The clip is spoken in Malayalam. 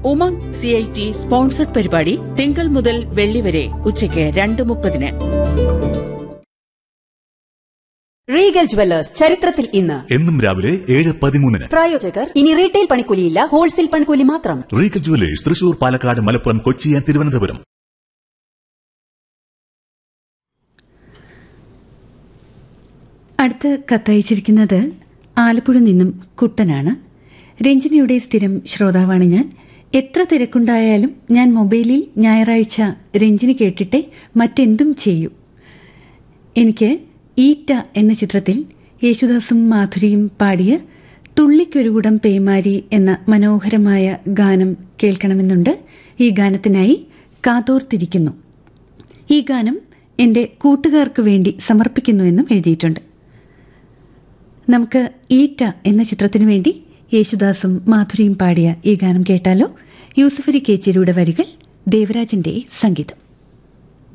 Umang C I T sponsored പരിപാടി തിങ്കൾ മുതൽ വെള്ളി വരെ ഉച്ചയ്ക്ക് രണ്ട് മുപ്പതിന് റീഗൽ ജുവല്ലേഴ്സ് ചരിത്രത്തിൽ ഇന്ന് എന്നും രാവിലെ ഏഴ് പതിമൂന്നിന് പ്രായോജകർ ഇനി റീറ്റെയിൽ പണിക്കൂലിയില്ല ഹോൾസെയിൽ പണിക്കൂലി മാത്രം Regal jewellers Thrissur Palakkad Malappuram Kochi and Thiruvananthapuram അടുത്ത് കത്തയച്ചിരിക്കുന്നത് ആലപ്പുഴ നിന്നും കുട്ടനാണ് രഞ്ജനിയുടെ സ്ഥിരം ശ്രോതാവാണ് ഞാൻ എത്ര തിരക്കുണ്ടായാലും ഞാൻ മൊബൈലിൽ ഞായറാഴ്ച രഞ്ജിനി കേട്ടിട്ടേ മറ്റെന്തും ചെയ്യൂ എനിക്ക് ഈറ്റ എന്ന ചിത്രത്തിൽ യേശുദാസും മാധുരിയും പാടിയ തുള്ളിക്കൊരുകുടം പേമാരി എന്ന മനോഹരമായ ഗാനം കേൾക്കണമെന്നുണ്ട് ഈ ഗാനത്തിനായി കാതോർത്തിരിക്കുന്നു ഈ ഗാനം എൻ്റെ കൂട്ടുകാർക്ക് വേണ്ടി സമർപ്പിക്കുന്നുവെന്നും എഴുതിയിട്ടുണ്ട് നമുക്ക് ഈറ്റ എന്ന ചിത്രത്തിനു വേണ്ടി യേശുദാസും മാധുരിയും പാടിയ ഈ ഗാനം കേട്ടാലോ യൂസഫലി കേച്ചേരിയുടെ വരികൾ ദേവരാജന്റെ സംഗീതം